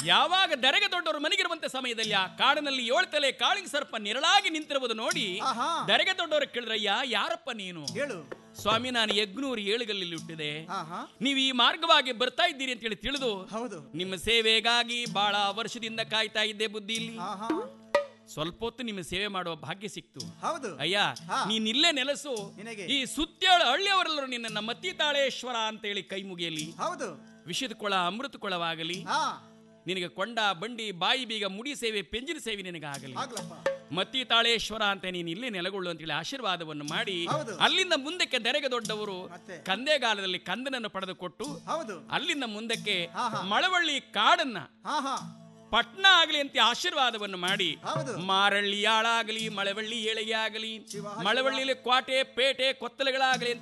ಯಾವಾಗ ದರೆಗೆ ದೊಡ್ಡವರು ಮನೆಗಿರುವಂತ ಸಮಯದಲ್ಲಿ ಆ ಕಾಡಿನಲ್ಲಿ ಏಳ್ತಲೆ ಕಾಳಿಂಗ್ ಸರ್ಪ ನೆರಳಾಗಿ ನಿಂತಿರುವುದು ನೋಡಿ ಆಹಾ. ದರೆಗೆ ದೊಡ್ಡವರು ಕೇಳಿದ್ರಯ್ಯ ಯಾರಪ್ಪ ನೀನು ಹೇಳು ಸ್ವಾಮಿ ನಾನು ಯಜ್ಞೂರು ಏಳುಗಲ್ಲಿ ಹುಟ್ಟಿದೆ ಆಹಾ ನೀವು ಈ ಮಾರ್ಗವಾಗಿ ಬರ್ತಾ ಇದ್ದೀರಿ ಅಂತ ಹೇಳಿ ತಿಳಿದು ಹೌದು ನಿಮ್ಮ ಸೇವೆಗಾಗಿ ಬಹಳ ವರ್ಷದಿಂದ ಕಾಯ್ತಾ ಇದ್ದೆ ಬುದ್ಧಿ ಇಲ್ಲಿ ಆಹಾ ಸ್ವಲ್ಪ ಹೊತ್ತು ನಿಮ್ಮ ಸೇವೆ ಮಾಡುವ ಭಾಗ್ಯ ಸಿಕ್ತು ಹೌದು ಅಯ್ಯ ಹಾ. ನೀನ್ ಇಲ್ಲೇ ನೆಲೆಸು ನಿನಗೆ ಈ ಸುತ್ತೇಳು ಹಳ್ಳಿಯವರೆಲ್ಲರೂ ನಿನ್ನ ಮತ್ತಿ ತಾಳೇಶ್ವರ ಅಂತ ಹೇಳಿ ಕೈ ಮುಗಿಯಲಿ ಹೌದು ವಿಷದ ಕೊಳ ಅಮೃತ ಕೊಳವಾಗಲಿ ಹಾ ನಿನಗೆ ಕೊಂಡ ಬಂಡಿ ಬಾಯಿ ಬೀಗ ಮುಡಿ ಸೇವೆ ಪೆಂಜಿನ ಸೇವೆ ನಿನಗಾಗಲಿ ಆಗ್ಲಪ್ಪ ಮತ್ತಿ ತಾಳೇಶ್ವರ ಅಂತ ನೀನು ಇಲ್ಲೇ ನೆಲೆಗೊಳ್ಳು ಅಂತೇಳಿ ಆಶೀರ್ವಾದವನ್ನು ಮಾಡಿ ಹೌದು. ಅಲ್ಲಿಂದ ಮುಂದಕ್ಕೆ ದರೆಗೆ ದೊಡ್ಡವರು ಮತ್ತೆ? ಕಂದೆಗಾಲದಲ್ಲಿ ಕಂದನನ್ನು ಪಡೆದುಕೊಟ್ಟು ಹೌದು ಅಲ್ಲಿಂದ ಮುಂದಕ್ಕೆ ಹಾ, ಹಾ. ಮಳವಳ್ಳಿ ಕಾಡನ್ನ ಹಾ ಹಾ ಪಟ್ನ ಆಗಲಿ ಅಂತ ಆಶೀರ್ವಾದವನ್ನು ಮಾಡಿ ಹೌದು. ಮಾರಳ್ಳಿ ಆಳಾಗಲಿ ಮಳವಳ್ಳಿ ಏಳಿಗೆ ಆಗಲಿ ಶಿವ, ಮಳವಳ್ಳಿಯಲ್ಲಿ ಕ್ವಾಟೆ ಪೇಟೆ ಕೊತ್ತಲೆಗಳಾಗಲಿ ಅಂತ